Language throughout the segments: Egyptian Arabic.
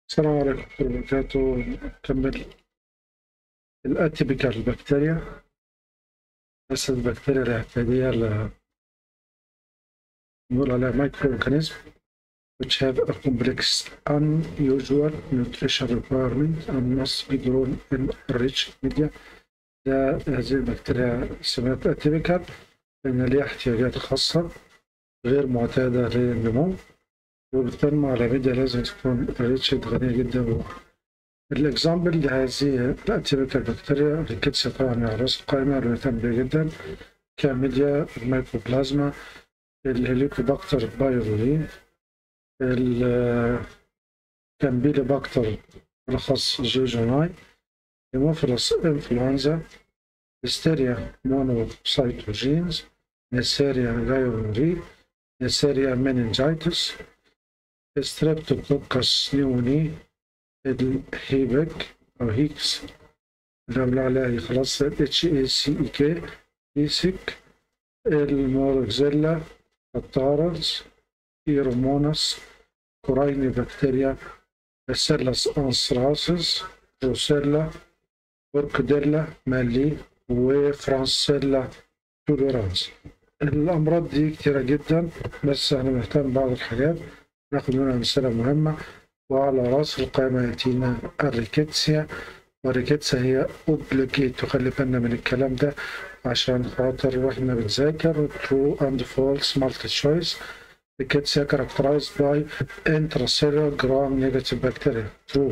السلام عليكم ورحمة الله وبركاته نكمل الاتيبيكال بكتيريا بس البكتيريا الاعتيادية اللي نقول عليها مايكرو اورجانيزم which have a complex unusual nutrition requirement and must be grown in rich media ده هذه البكتيريا سمات اتيبيكال لأن ليها احتياجات خاصة غير معتادة للنمو وبتنمو على ميديا لازم تكون ريتشد غنية جدا الإكزامبل لهذه الأتيبيكال بكتيريا الكيتسيا طبعا على رأس القائمة اللي بهتم بيها جدا كميديا الميكروبلازما الهيليكوباكتر بايرولين الكامبيلوباكتر بالأخص جيجوناي هيموفيلوس انفلونزا هيستيريا مونوسايتوجينز نسيريا غايوري نسيريا مننجايتس ستريبتوكوكس نيوني الهيبك أو هيكس اللي عليها خلاص اتش اي سي اي كي هيسك الموركزيلا التارلز ايرومونس كورايني بكتيريا السيلس انسراسس روسيلا اوركيديلا مالي وفرانسيلا توليرانس الامراض دي كتيره جدا بس انا مهتم ببعض الحاجات ناخد منها امثله مهمه وعلى راس القائمه ياتينا الريكيتسيا والريكيتسيا هي اوبليجيت وخلي بالنا من الكلام ده عشان خاطر واحنا بنذاكر true and false multi choice ريكيتسيا characterized by intracellular gram negative bacteria true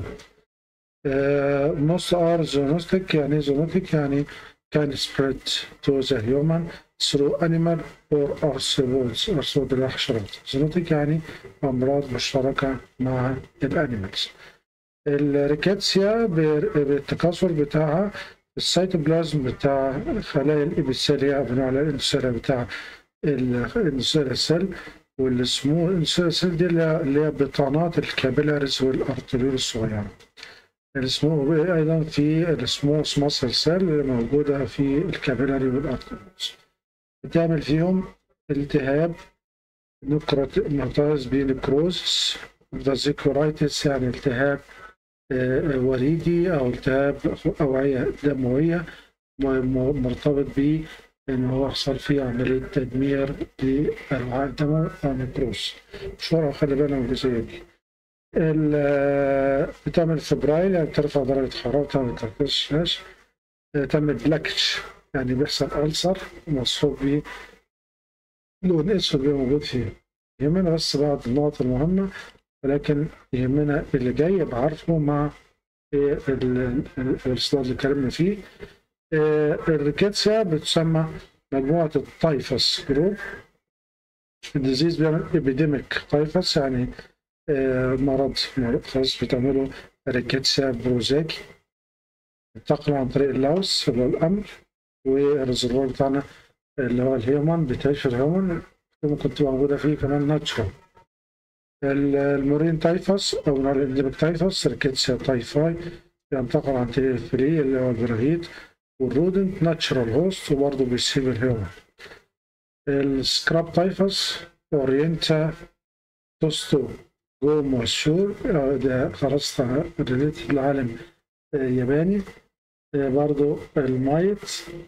most are zoonotic يعني zoonotic يعني can spread to the human through animal or arthropods arthropods الحشرات zoonotic يعني أمراض مشتركة مع الانيمالز الريكاتسيا بالتكاثر بتاعها السيتوبلازم بتاع خلايا الإبيثيليا بنقول على الإندوثيليا بتاع الإندوثيليا سيل والسمو الإندوثيليا سيل دي اللي هي بطانات الكابيلاريز والأرتريول الصغيرة السمو ايضا في السموث ماسل سيل اللي موجوده في الكابيلاري والارتريولز بتعمل فيهم التهاب معترض بنكروزس فازيكورايتس يعني التهاب وريدي او التهاب اوعيه دمويه مرتبط ب ان هو يحصل فيه عمليه تدمير للوعاء الدموي او نكروز بسرعه خلي بالنا من الجزئيه دي بتعمل فبرايل يعني بترفع درجة حرارتها ما بتركزش تعمل بلاكش يعني بيحصل ألسر مصحوب ب لون أسود بيبقى موجود فيه يهمنا بس بعض النقط المهمة ولكن يهمنا اللي جاي بعرفه مع السلايد اللي اتكلمنا فيه الريكيتسيا بتسمى مجموعة التايفس جروب الديزيز بيعمل ابيديميك تايفس يعني مرض خاص بتعمله ريكيتسيا بروزاكي انتقل عن طريق اللوس اللي هو الأمر والريزرفوار بتاعنا اللي هو الهيومن بتعيش الهيومن ممكن تبقى موجودة فيه كمان ناتشورال المورين تايفوس أو الانديميك تايفوس ريكيتسيا تايفاي بينتقل عن طريق الفري اللي هو البراهيد والرودنت ناتشورال هوست وبرضه بيسيب الهيومن السكراب تايفوس اورينتا توستو جو مشهور ده خلاص ريليت العالم ياباني برضو المايت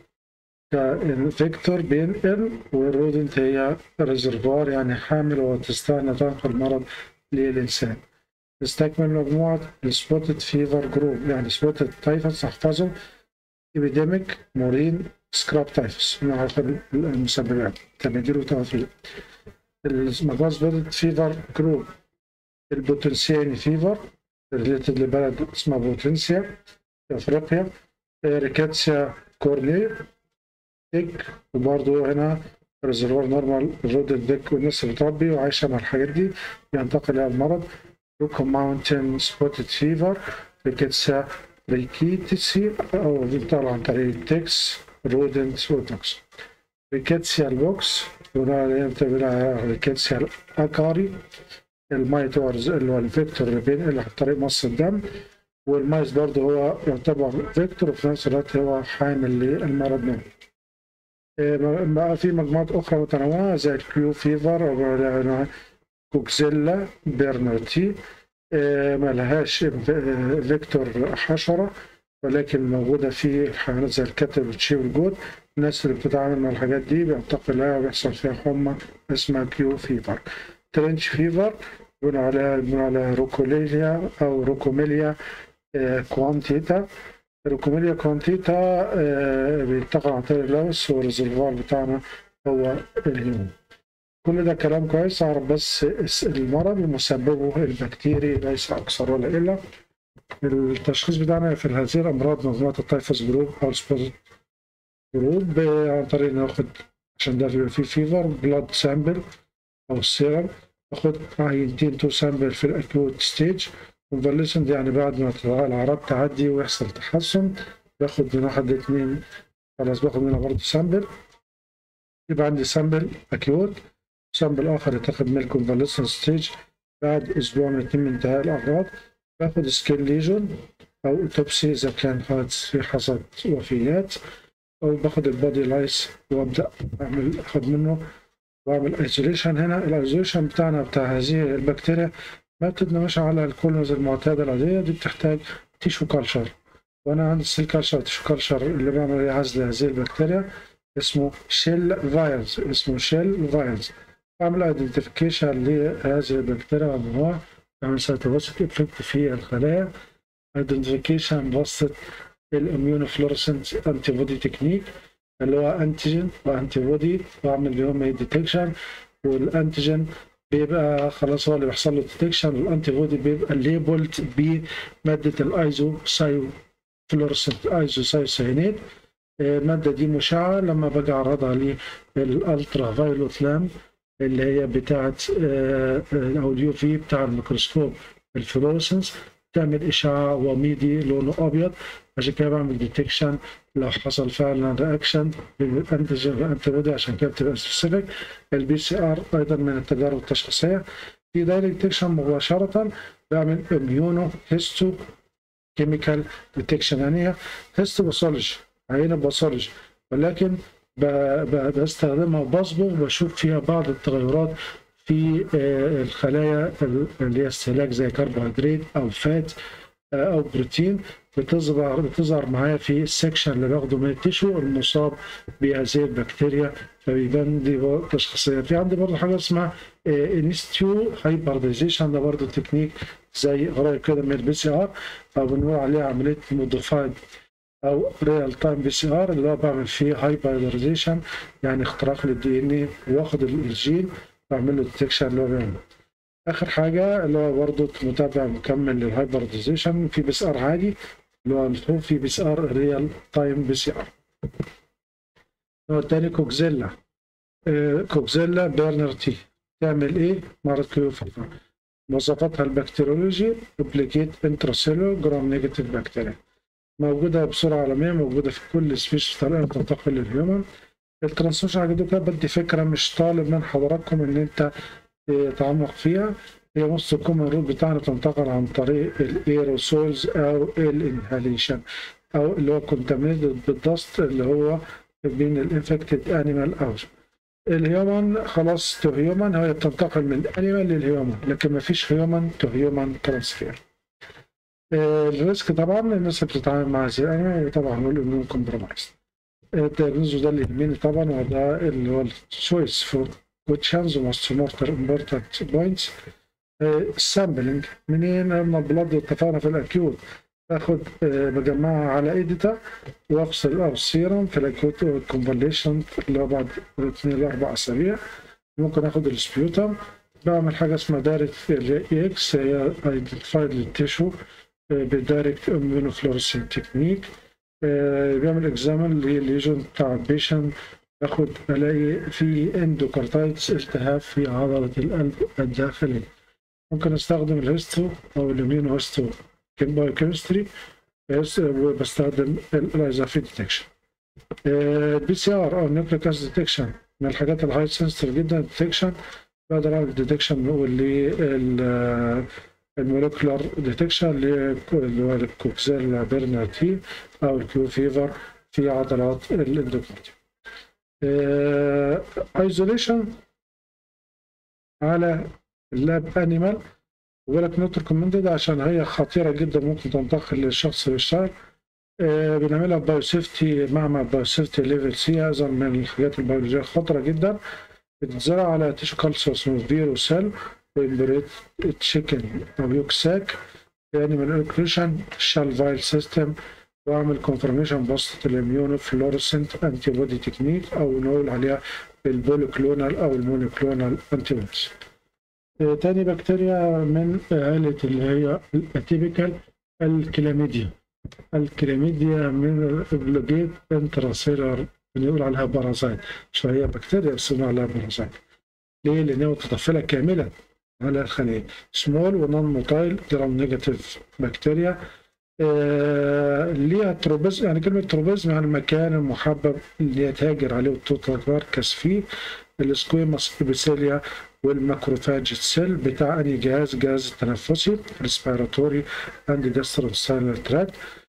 كفيكتور بينقل والرودنت هي ريزرفوار يعني حامل وتستعنى تنقل المرض للإنسان تستكمل مجموعة السبوتد فيفر جروب يعني سبوتد تايفس احفظه ايبيديميك مورين سكراب تايفس من المسببات تمديله توفيق المجموعة سبوتد فيفر جروب البوتنسياني فيفر ريليتد لبلد اسمها بوتنسيا في افريقيا ريكاتسيا كورني ديك وبرضه هنا ريزرفوار نورمال رود الديك والناس اللي بتربي وعايشه مع الحاجات دي ينتقل الى المرض روكو ماونتن سبوتد فيفر ريكاتسيا ريكيتسي او بيطلع عن طريق التكس رودنت وتوكس ريكاتسيا البوكس بنقول ريكاتسيا الاكاري المايتورز اللي هو الفيكتور اللي بينقل عن طريق مص الدم والمايس برضه هو يعتبر فيكتور وفي نفس الوقت هو حامل للمرض منه. بقى في مجموعات أخرى متنوعة زي الكيو فيفر أو كوكزيلا بيرنوتي آه، ما لهاش آه، فيكتور حشرة ولكن موجودة في حيوانات زي الكتل والشيب والجود الناس اللي بتتعامل مع الحاجات دي بينتقل لها ويحصل فيها حمى اسمها كيو فيفر ترنش فيفر بنقول عليها بنقول عليها روكوليليا أو روكوميليا آه، كوانتيتا روكوميليا كوانتيتا آه، بينتقل عن طريق اللوث والريزرفوار بتاعنا هو الهيومن كل ده كلام كويس اعرف بس اس- المرض ومسببه البكتيري ليس اكثر ولا الا التشخيص بتاعنا في هذه الامراض مجموعه التايفوس جروب او السبوت جروب آه، عن طريق ناخد عشان ده بيبقى فيه فيفر بلاد سامبل او السيرم باخد عينتين تو سامبل في الاكيوت ستيج كونفاليسنت يعني بعد ما الاعراض تعدي ويحصل تحسن باخد من واحد لاثنين خلاص باخد منها برضه سامبل يبقى عندي سامبل اكيوت سامبل اخر يتاخد من الكونفاليسنت ستيج بعد اسبوع من اتنين من انتهاء الاعراض باخد سكين ليجون او اوتوبسي اذا كان حدث في حصد وفيات او باخد البادي لايس وابدا اعمل اخد منه واعمل ايزوليشن هنا الايزوليشن بتاعنا بتاع هذه البكتيريا ما بتتنمش على الكولونز المعتاده العاديه دي بتحتاج تيشو كلشر وانا عندي السيل كلشر تيشو كلشر اللي بعمل عليه عزل هذه البكتيريا اسمه شيل فايلز اسمه شيل فايلز بعمل ايدنتيفيكيشن لهذه البكتيريا وانواع بعمل سيتوباسيك افكت في الخلايا ايدنتيفيكيشن بواسطه الاميونوفلورسنت انتي بودي تكنيك اللي هو انتيجين وانتي بودي واعمل بيهم ديتكشن والانتيجين بيبقى خلاص هو اللي بيحصل له ديتكشن والانتي بودي بيبقى ليبلد بماده الايزو سايو فلورسنت ايزو سايوسيانيد الماده دي مشعه لما باجي اعرضها للالترا فايولوت لامب اللي هي بتاعه آه، آه، او اليو في بتاع الميكروسكوب الفلورسنس تعمل اشعاع وميدي لونه ابيض عشان كده بعمل ديتكشن لو حصل فعلا رياكشن للانتيجين والانتي بودي عشان كده بتبقى سبيسيفيك البي سي ار ايضا من التجارب التشخيصيه في دايركت ديتكشن مباشره بعمل اميونو هيستو كيميكال ديتكشن يعني هي هيستو باثولوجي عينه باثولوجي ولكن ب- ب- بستخدمها وبصبغ بشوف فيها بعض التغيرات في آه، الخلايا اللي هي استهلاك زي كربوهيدرات او فات آه، او بروتين بتظهر بتظهر معايا في السكشن اللي باخده من التشو المصاب بهذه البكتيريا فبيبان دي برضه تشخيصيه في عندي برضه حاجه اسمها انستيو هايبرديزيشن ده برضه تكنيك زي قريب كده من البي سي ار او بنقول عليها عمليه موديفايد او ريال تايم بي سي ار اللي هو بعمل فيه هايبرديزيشن يعني اختراق للدي ان اي واخد الجين بعمل له ديتكشن اللي هو بيعمله اخر حاجه اللي هو برضه متابع مكمل للهايبرديزيشن في بي سي ار عادي اللي هو مفهوم في بي سي ار ريال تايم بي سي ار النوع التاني كوكزيلا آه، كوكزيلا بيرنر تي تعمل ايه؟ مرض كيوفيفر مواصفاتها البكتيريولوجي دوبليكيت انتراسيلولر جرام نيجاتيف بكتيريا موجودة بصورة عالمية موجودة في كل سبيش طريقة تنتقل للهيومن الترانسميشن على كده بدي فكرة مش طالب من حضراتكم ان انت تتعمق فيها هي نص الكومن رول بتاعنا تنتقل عن طريق الايروسولز او الانهاليشن او اللي هو كونتامينيتد بالدست اللي هو بين الانفكتد انيمال او الهيومن خلاص تو هيومن هي بتنتقل من الانيمال للهيومن لكن ما فيش هيومن تو هيومن ترانسفير الريسك طبعا الناس اللي بتتعامل مع هذه الانيمال طبعا هو الاميون كومبرومايز الدايجنوز ده اللي يهمني طبعا وده اللي هو التشويس فور كوتشنز وماست مورتر امبورتنت بوينتس السامبلنج منين لما البلد اتفقنا في الاكيوت باخد آه، بجمعها على ايديتا وافصل او السيرم في الاكيوت كونفاليشن اللي هو بعد اثنين لاربع اسابيع ممكن اخد السبيوتم بعمل حاجه اسمها دايركت اي اكس هي ايدنتيفايد للتيشو بدايركت اميونوفلورسنت تكنيك بيعمل اكزامن للليجن بتاع البيشنت باخد الاقي في اندوكارتايتس التهاب في عضله القلب الداخلي ممكن استخدم الهيستو او الاميونو هيستو بايوكيمستري وبستخدم الايزافي ديتكشن البي سي ار او نيوكليك اسيد ديتكشن من الحاجات الهاي سنسيتيف جدا ديتكشن بقدر اعمل ديتكشن لل المولكولار ديتكشن اللي هو الكوكزيل بيرنر تي او الكيو فيفر في عضلات الاندوكارديوم ايزوليشن على اللاب انيمال وبالك نوت ريكومندد عشان هي خطيره جدا ممكن تنتقل للشخص اللي بيشتغل آه، بنعملها بايو سيفتي معمل بايو سيفتي ليفل سي هذا من الحاجات البيولوجيه خطره جدا بتتزرع على تيشو كالسيوم اسمه فيرو سيل وامبريت تشيكن او يوك ساك يعني من انكريشن شال فايل سيستم واعمل كونفرميشن بوست الاميونو فلورسنت انتي بودي تكنيك او نقول عليها البوليكلونال او المونوكلونال انتي بوديز تاني بكتيريا من عائلة اللي هي الاتيبيكال الكلاميديا الكلاميديا من الابلوجيت انتراسيلر بنقول عليها بارازايت مش هي بكتيريا بس بنقول عليها بارازايت ليه؟ لأن هي متطفلة كاملة على الخلية سمول ونون موتايل جرام نيجاتيف بكتيريا آه ليها تروبيزم يعني كلمة تروبيزم يعني المكان المحبب اللي يتهاجر عليه وتتمركز فيه السكويموس ابيثيليا والماكروفاج سيل بتاع انهي جهاز جهاز التنفسي ريسبيراتوري اند جاستروساينال تراكت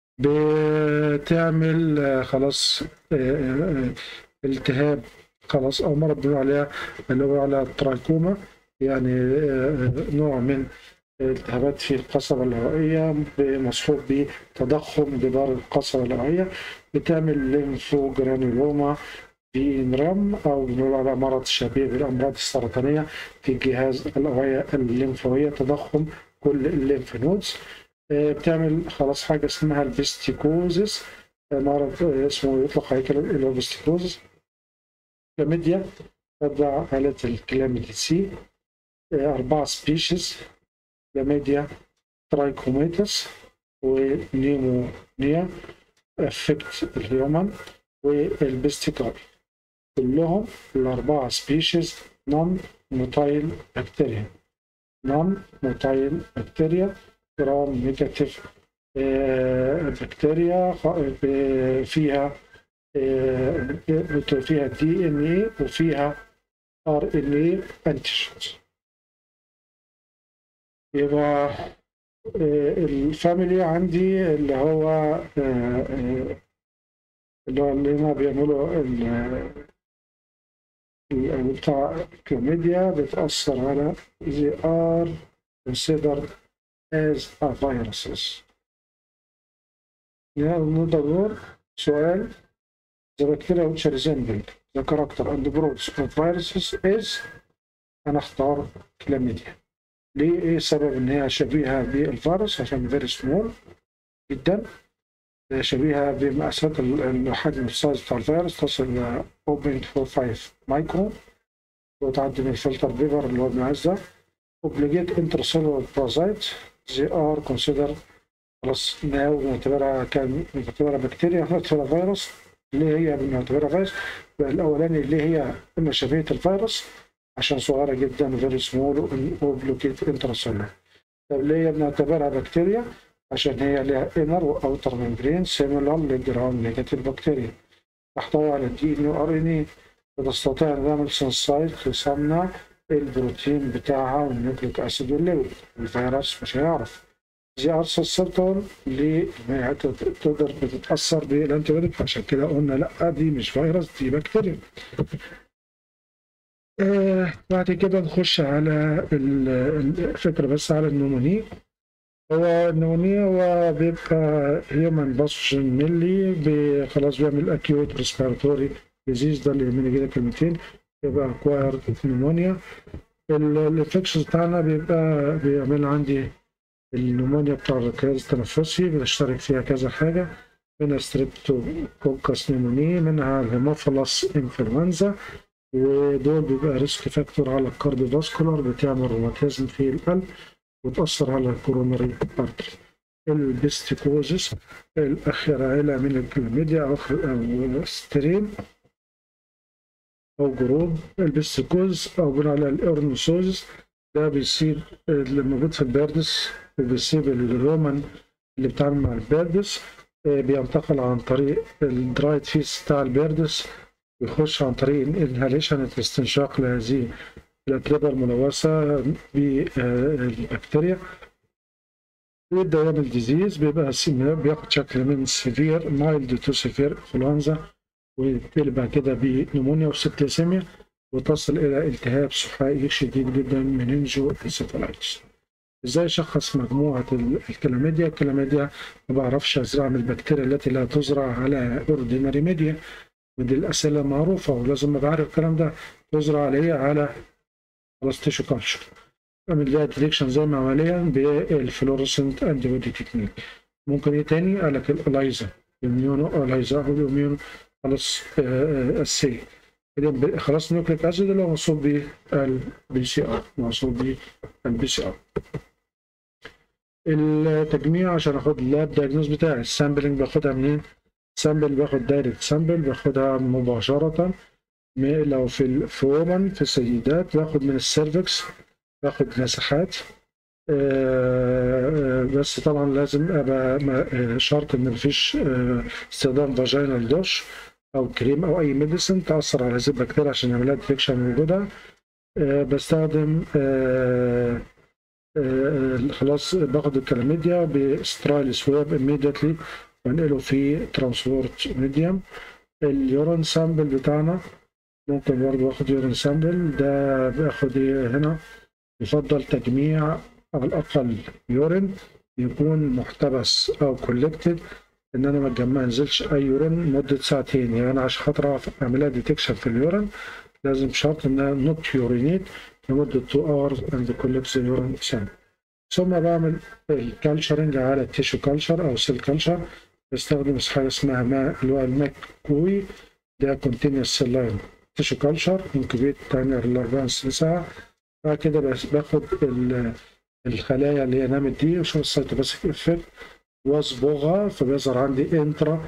بتعمل آه، خلاص آه، آه، التهاب خلاص او مرض بنقول عليها اللي هو على التراكوما يعني نوع من التهابات في القصبة الهوائية مصحوب بتضخم جدار القصبة الهوائية بتعمل ليمفوجرانيلوما في انرام او بنقول على مرض شبيه بالامراض السرطانيه في جهاز الاوعيه الليمفاويه تضخم كل الليمف نودز آه، بتعمل خلاص حاجه اسمها البستيكوزس آه، مرض آه، اسمه يطلق عليه اللي هو البستيكوزس كلاميديا تبع آلة الكلاميديا سي أربعة سبيشيز كلاميديا ترايكوميتس ونيمونيا افكت الهيومن والبستيكاري كلهم الأربعة سبيشيز نون موتايل بكتيريا نون موتايل بكتيريا جرام نيجاتيف بكتيريا فيها فيها دي ان اي وفيها ار ان اي انتيجنز يبقى الفاميلي عندي اللي هو اللي هو اللي هنا بيعملوا بتاع الكلاميديا بتأثر على they are considered as a viruses. Yeah, another سؤال the bacteria which resemble the character and the growth of viruses is أنا أختار كلاميديا. ليه؟ إيه سبب إن هي شبيهة بالفيروس عشان فيري سمول جدا شبيهة بمقاسات الحجم السايز بتاع الفيروس تصل 0.45 مايكرون وتعدي من الفلتر بيبر اللي هو بنعزة اوبليجيت انترسيلولار بارازايت زي ار كونسيدر خلاص ناو بنعتبرها كان بنعتبرها بكتيريا بنعتبرها فيروس ليه هي بنعتبرها فيروس الاولاني اللي هي اما شبيهة الفيروس عشان صغيرة جدا فيري سمول اوبليجيت انترسيلولار طب ليه بنعتبرها بكتيريا عشان هي لها انر واوتر ممبرين سيميلر للجرام نيجاتيف بكتيريا تحتوي على دي ان ار ان اي وتستطيع ان تعمل سنسايت تصنع البروتين بتاعها والنيوكليك اسيد والليبيد الفيروس مش هيعرف زي ار سسبتور اللي تقدر بتتاثر بالانتيبيوتيك عشان كده قلنا لا دي مش فيروس دي بكتيريا آه بعد كده نخش على الفكره بس على النمونيه هو النمونيا هو بيبقى هيومن باسوجين ميلي خلاص بيعمل اكيوت ريسبيراتوري ديزيز ده اللي يهمني كده كلمتين يبقى اكوايرد نمونيا الانفكشن بتاعنا بيبقى بيعمل عندي النمونيا بتاع الجهاز التنفسي بنشترك فيها كذا حاجة منها ستريبتوكوكس نيموني منها الهيموفيلوس انفلونزا ودول بيبقى ريسك فاكتور على الكارديوفاسكولار بتعمل روماتيزم في القلب وتأثر على الكورونري ارتري البستيكوزس الأخيرة عائلة من الكلاميديا أو سترين أو جروب البستيكوز أو بنقول على الإرنوسوزس ده بيصيب اللي موجود في البردس وبيصيب الرومان اللي بتعمل مع البردس بينتقل عن طريق الدرايد فيس بتاع البردس بيخش عن طريق الانهاليشن الاستنشاق لهذه الأتربة الملوثة بالبكتيريا والدوام الديزيز بيبقى بياخد شكل من سيفير مايلد تو سيفير انفلونزا ويتقلب بعد كده بنمونيا وسبتيسيميا وتصل إلى التهاب صحائي شديد جدا مننجو انسفالايتس ازاي اشخص مجموعه الكلاميديا الكلاميديا ما بعرفش ازرع من البكتيريا التي لا تزرع على اوردينري ميديا ودي الاسئله المعروفه ولازم ابقى عارف الكلام ده تزرع عليه على خلاص تيشو كلتشر اعمل لها ديتكشن زي ما عمليا بالفلورسنت انتي بودي تكنيك ممكن ايه تاني قال لك الالايزا الاميونو الايزا او الاميونو خلاص السي خلاص نيوكليك اسيد اللي هو موصول بالبي سي ار موصول بالبي سي ار التجميع عشان اخد اللاب دايجنوز بتاعي السامبلنج باخدها منين؟ سامبل باخد دايركت سامبل باخدها مباشرة لو في في وومن في السيدات باخد من السيرفكس باخد مساحات بس طبعا لازم ابقى شرط ان مفيش استخدام فاجينال دوش او كريم او اي ميديسن تاثر على هذه البكتيريا عشان يعمل لها ديتكشن وجودها بستخدم خلاص باخد الكلاميديا بسترايل سواب immediately بنقله في ترانسبورت ميديوم اليورين سامبل بتاعنا ممكن برضه اخد يورين سامبل ده باخد هنا يفضل تجميع على الاقل يورين يكون محتبس او كولكتد ان انا ما ما انزلش اي يورين مده ساعتين يعني انا عشان خاطر اعرف اعملها ديتكشن في اليورين لازم شرط انها نوت يورينيت لمده 2 اورز اند كولكت يورين سامبل ثم بعمل الكالشرنج على التيشو كالشر او سيل كالشر بستخدم حاجه اسمها ما اللي هو الماك كوي ده كونتينوس سيل لاين تيشو كالشر انكوبيت تايمر ل 24 ساعه بعد كده باخد الخلايا اللي هي نامت دي وشوف السيتوباسيك افكت واصبغها فبيظهر عندي انترا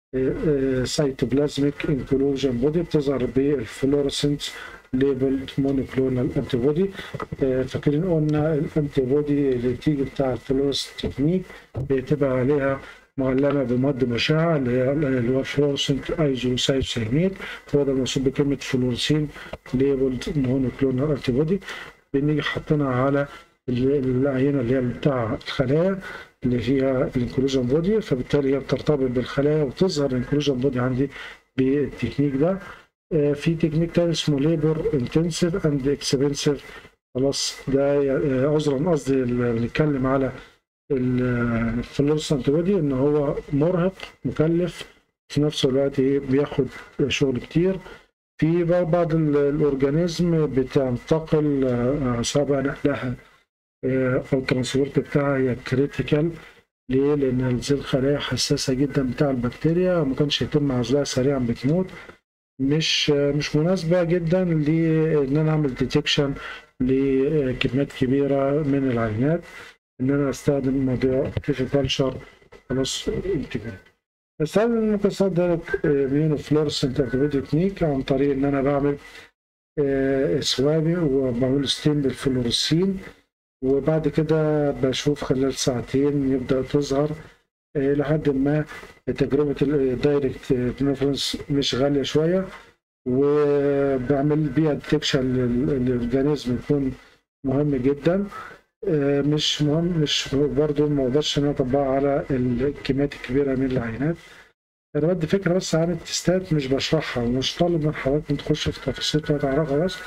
سيتوبلازميك انكلوجن بودي بتظهر بالفلورسنت ليبلد مونوكلونال انتي بودي فاكرين قلنا الانتي بودي اللي بتيجي بتاع الفلورس تكنيك بتبقى عليها معلمه بماده مشعه اللي هي اللي هو فلورسنت ايزو سايتوسينيت هو ده المقصود بكلمه فلورسين ليبلد مونوكلونال انتي بودي بنيجي حاطينها على العينه اللي هي بتاع الخلايا اللي فيها الانكلوجن بودي فبالتالي هي بترتبط بالخلايا وتظهر الانكلوجن بودي عندي بالتكنيك ده في تكنيك تاني اسمه ليبر انتنسيف اند اكسبنسيف خلاص ده عذرا قصدي بنتكلم على الفلورس بودي ان هو مرهق مكلف في نفس الوقت بياخد شغل كتير في بعض الاورجانيزم بتنتقل سواء نقلها او الترانسبورت بتاعها هي كريتيكال ليه؟ لان هذه الخلايا حساسه جدا بتاع البكتيريا ما كانش يتم عزلها سريعا بتموت مش مش مناسبه جدا لان انا اعمل ديتكشن لكميات كبيره من العينات ان انا استخدم موضوع تيشو كلشر خلاص انتجريت بستخدم المكسات ده ميونو فلورسنت اكتيفيتي تكنيك عن طريق ان انا بعمل اسوابي وبعمل ستيم بالفلورسين وبعد كده بشوف خلال ساعتين يبدأ تظهر لحد ما تجربة الدايركت بنفرنس مش غالية شوية وبعمل بيها ديتكشن للأورجانيزم يكون مهم جدا مش مهم مش برضه ما اقدرش ان انا اطبقها على الكميات الكبيره من العينات انا بدي فكره بس عن التستات مش بشرحها ومش طالب من حضراتكم تخش في تفاصيل تعرفها بس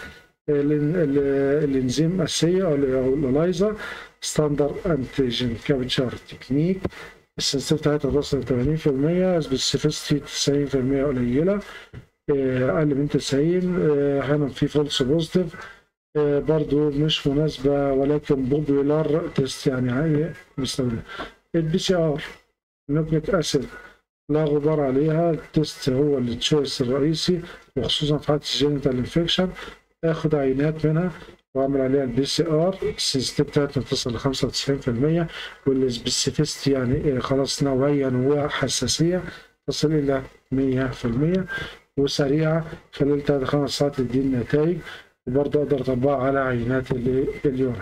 الانزيم الاساسيه او الالايزا ستاندر انتيجين كابتشر تكنيك السنسيتيف بتاعتها توصل 80% سبيسيفيستي 90% قليله اقل من 90 احيانا في فولس بوزيتيف برضو مش مناسبه ولكن بوبولار تيست يعني مستخدم البي سي ار نوكليك اسيد لا غبار عليها التست هو التشويس الرئيسي وخصوصا في حالة الجينيتال انفكشن اخد عينات منها واعمل عليها البي سي ار السنسيتيف بتاعتها تصل ل 95% والسبيسيفيستي يعني خلاص نوعيا وحساسية تصل إلى 100% وسريعة خلال 3 5 ساعات تديني نتائج وبرضه أقدر أطبقها على عينات اليورين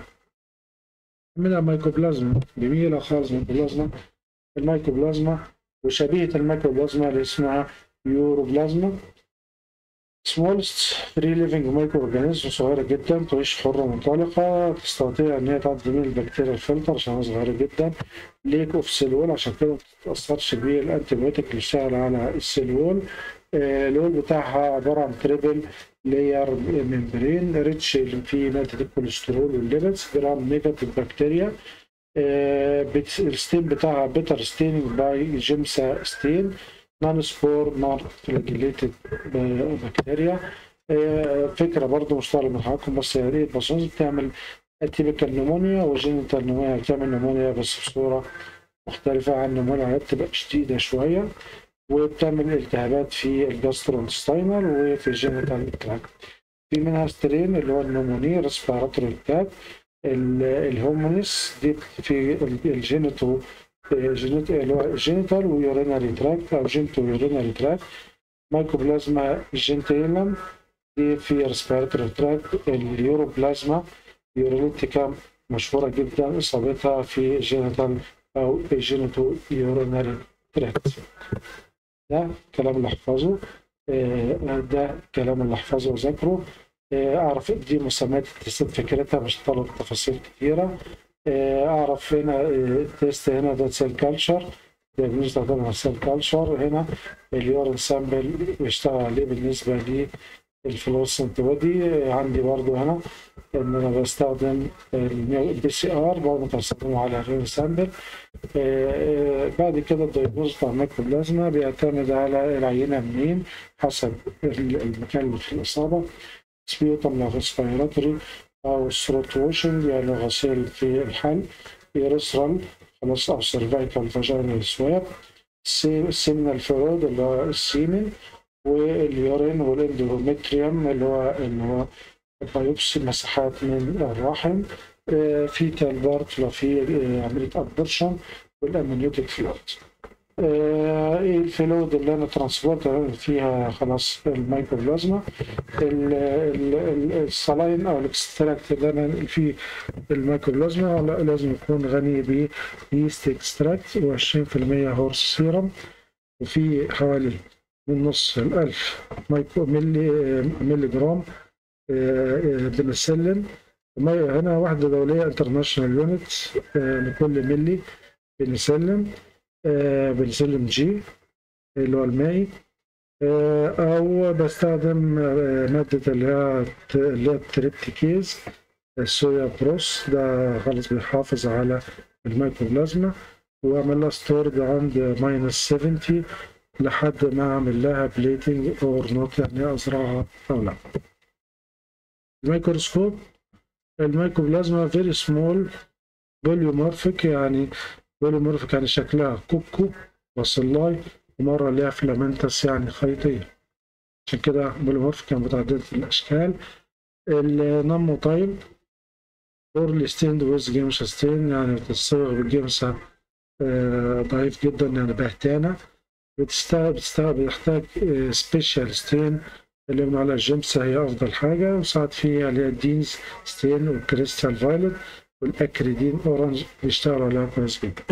من الميكوبلازما جميلة خالص الميكوبلازما الميكوبلازما وشبيهة الميكروبلازما اللي اسمها يوروبلازما smallest free living microorganism صغيرة جدا تعيش حرة منطلقة تستطيع إن هي تعدي من البكتيريا الفلتر عشان صغيرة جدا ليك اوف سيل وول عشان كده ما تتأثرش بالأنتيبيوتيك اللي اشتغل على السيل وول الوول بتاعها عبارة عن تريبل لاير ممبرين ريتش في ماده الكوليسترول والليبيدز جرام نيجاتيف بكتيريا الستين بتاعها بيتر ستيننج باي جيمسا ستين نون سبور نون فلاجيليتد بكتيريا فكره برضه مش طالب من حضراتكم بس يا ريت بس بتعمل اتيبيكال نمونيا وجينيتال نمونيا بتعمل نمونيا بس بصوره مختلفه عن النمونيا بتبقى شديده شويه وبتعمل التهابات في الجاسترونستاينال وفي الجينيتال تراكت في منها سترين اللي هو النموني ريسبيراتوري تراكت الهومونيس دي في الجينيتو اللي هو الجينيتال ويوريناري تراكت او جينيتو يوريناري تراكت مايكوبلازما جينتيلم دي في ريسبيراتوري تراكت اليوروبلازما يوريليتيكا مشهوره جدا اصابتها في جينيتال او جينيتو يوريناري تراكت ده كلام اللي احفظه ده كلام اللي احفظه وذاكره اعرف دي مسميات التستات فكرتها مش طالب تفاصيل كتيره اعرف هنا التست هنا ده سيل كالتشر ده بالنسبه طبعا السيل كالتشر هنا اليورين سامبل بيشتغل عليه بالنسبه لي الفلوسنت بودي عندي برضو هنا ان انا بستخدم البي سي ار برضه بستخدمه على الرين سامبل بعد كده الدايجنوز بتاع الميكروبلازما بيعتمد على العينه منين حسب المكان اللي فيه الاصابه سبيوتم لو ريسبيراتوري او ثروت ووشنج يعني غسيل في الحل يرسرال خلاص او سيرفايكال فاجينال سواب سيمنال فلويد اللي هو السيمن واليورين والاندومتريوم اللي هو اللي هو بايوبسي مساحات من الرحم في تالبارت لو في عمليه ابورشن والامنيوتيك فلويد ايه الفلويد اللي انا ترانسبورت فيها خلاص الميكروبلازما الصلاين او الاكستراكت اللي انا فيه الميكروبلازما لازم يكون غني بيست اكستراكت و20% هورس سيرم وفي حوالي من نص الألف مايكرو ملي ملي جرام بنسلين هنا وحدة دولية انترناشونال يونت لكل ملي بنسلين بنسلين جي اللي هو المائي أو بستخدم مادة اللي هي اللي هي التريبتيكيز الصويا بروس ده خالص بيحافظ على الميكروبلازما وأعمل لها ستورد عند ماينس 70 لحد ما اعمل لها بليتنج اور نوت يعني ازرعها او لا الميكروسكوب الميكروبلازما فيري سمول بوليومورفيك يعني بوليومورفيك يعني شكلها كوكو وصلاي ومرة ليها فيلامنتس يعني خيطية عشان كده بوليومورفيك يعني متعددة الأشكال النمو تايب اورلي ستيند ويز جيمس ستين يعني بتتصبغ بالجيمسة ضعيف جدا يعني بهتانة بتستخدم بتحتاج سبيشال ستين اللي من على الجمسة هي أفضل حاجة وساعات في اللي هي الدينز ستين والكريستال فايلوت والأكريدين أورنج بيشتغلوا عليها كويس جدا.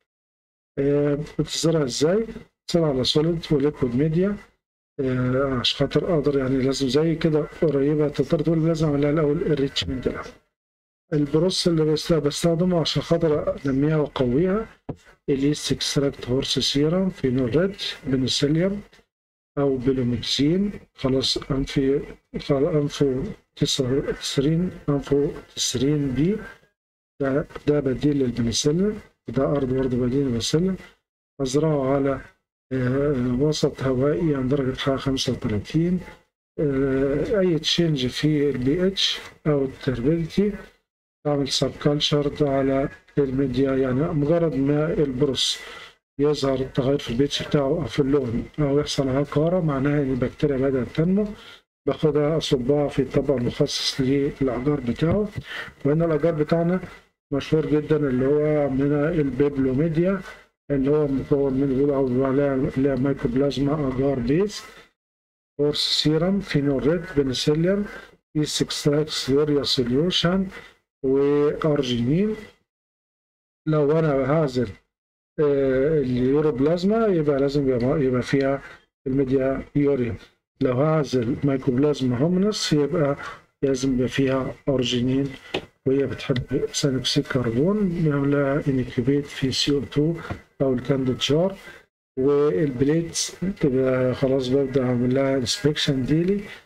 بتزرع ازاي؟ بتزرع على سوليد وليكويد ميديا عشان خاطر أقدر يعني لازم زي كده قريبة تقدر تقول لازم أعملها الأول الريتشمنت الأول. البروس اللي بستخدمه عشان خاطر أنميها وأقويها اليست اكستراكت هورس سيرم فينول ريد بنسليوم او بلوميكسين خلاص انفي انفو تسرين انفو تسرين بي ده, ده بديل للبنسلين ده ارض برضه بديل للبنسلين ازرعه على وسط هوائي عند درجة حرارة 35 اي تشينج في البي اتش او التربيديتي اعمل سب كلتشر على الميديا يعني مجرد ما البروس يظهر التغير في البيتش بتاعه أو في اللون أو يحصل عقارة معناها إن البكتيريا بدأت تنمو باخدها أصبها في الطبق المخصص للأجار بتاعه وهنا الأجار بتاعنا مشهور جدا اللي هو من البيبلوميديا اللي هو مكون من بيقولوا عليها اللي هي مايكروبلازما أجار بيس هورس سيرم فينول ريد بنسليوم بيس اكستراكس يوريا سوليوشن وارجينين لو انا هعزل اليوروبلازما يبقى لازم يبقى, يبقى فيها الميديا يوريا لو هعزل مايكروبلازما هومنس يبقى لازم يبقى فيها ارجينين وهي بتحب ثاني اكسيد كربون بنعملها انكيبيت في سي او 2 او الكانديد جار والبليت تبقى خلاص ببدا اعمل لها انسبكشن ديلي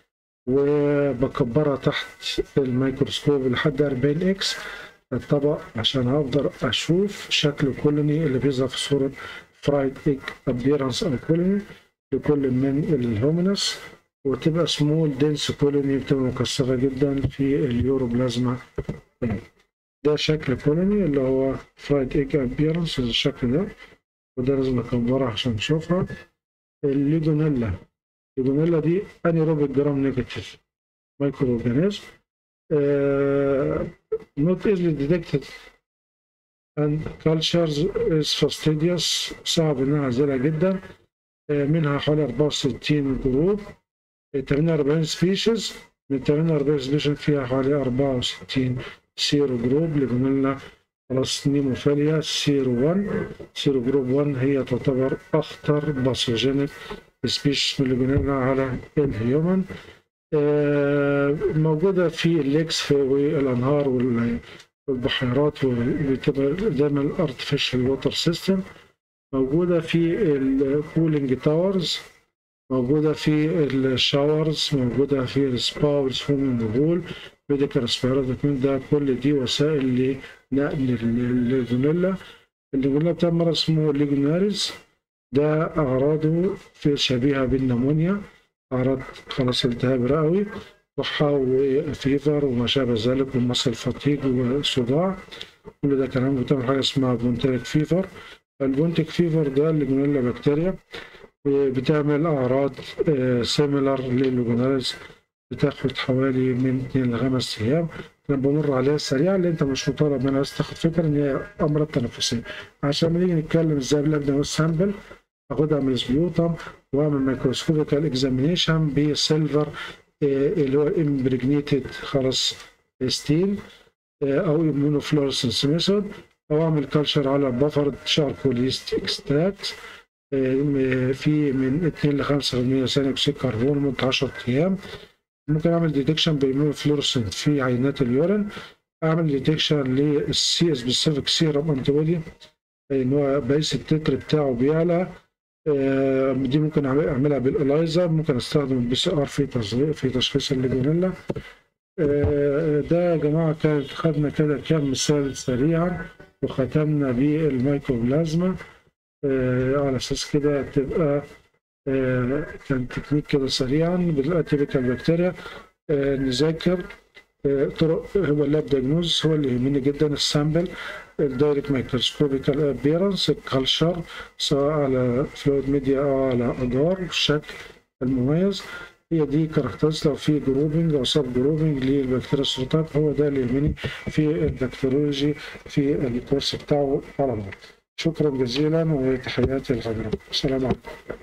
وبكبرها تحت الميكروسكوب لحد 40 اكس الطبق عشان اقدر اشوف شكل الكولوني اللي بيظهر في صورة فرايد ايج ابيرنس او كولوني لكل من الهومينس وتبقى سمول دنس كولوني بتبقى مكثفة جدا في اليوروبلازما ده شكل كولوني اللي هو فرايد ايج ابيرنس الشكل ده وده لازم اكبرها عشان نشوفها الليجونيلا الليجونيلا دي انيروبيك جرام نيجاتيف مايكرو اورجانيزم not easily detected and cultures is fastidious صعب ان انا اعزلها جدا منها حوالي 64 جروب 48 سبيشيز من 48 سبيشيز فيها حوالي 64 سيرو جروب ليجونيلا خلاص نيموفيليا سيرو 1 سيرو جروب 1 هي تعتبر اخطر باثوجينيك سبيشيز من الليجونيلا على الهيومن موجودة في الليكس والأنهار والبحيرات وبتبقى دايما الارتفيشال ووتر سيستم موجودة في الكولينج تاورز موجودة في الشاورز موجودة في السبا والسويمنج بول ميديكال ريسبيراتوري ده كل دي وسائل لنقل الليجونيلا الليجونيلا بتاع مرض اسمه ليجوناريز ده أعراضه في شبيهة بالنمونيا أعراض خلاص التهاب رئوي كحة وفيفر وما شابه ذلك ومصل فتيج وصداع كل ده كلام بتعمل حاجة اسمها بونتريك فيفر البونتيك فيفر ده الليجونيلا بكتيريا بتعمل أعراض سيميلر للليجونيلز بتاخد حوالي من 2 ل 5 أيام أنا بمر عليها سريعا لأن أنت مش مطالب منها بس تاخد فكرة إن هي أمراض تنفسية عشان لما نيجي نتكلم إزاي بنبدأ السامبل اخدها من السبيوتم واعمل ميكروسكوبيكال اكزامينيشن بسيلفر اللي هو امبريجنيتد خلاص ستيل او اميونوفلورسنس ميثود او اعمل كلشر على بفرد شاركوليست اكستراكت في من 2 ل 5% ثاني اكسيد كربون لمده 10 ايام ممكن اعمل ديتكشن بالاميونوفلورسنت في عينات اليورين اعمل ديتكشن للسي سبيسيفيك سيرم انتي بودي ان هو بقيس التتر بتاعه بيعلى دي ممكن اعملها بالالايزر ممكن استخدم البي سي ار في في تشخيص الليجونيلا ده يا جماعه كانت خدنا كده كام مثال سريعا وختمنا بالميكروبلازما على اساس كده تبقى كان تكنيك كده سريعا بالاتيبيكال بكتيريا نذاكر طرق هو اللاب دايجنوز هو اللي يهمني جدا السامبل الدايركت مايكروسكوبيكال ابيرنس الكالشر سواء على فلويد ميديا او على اجار الشكل المميز هي دي كاركترز لو في جروبنج او سب جروبنج للبكتيريا السرطان هو ده اللي يهمني في البكتيريولوجي في الكورس بتاعه على بعض شكرا جزيلا وتحياتي لحضرتك السلام عليكم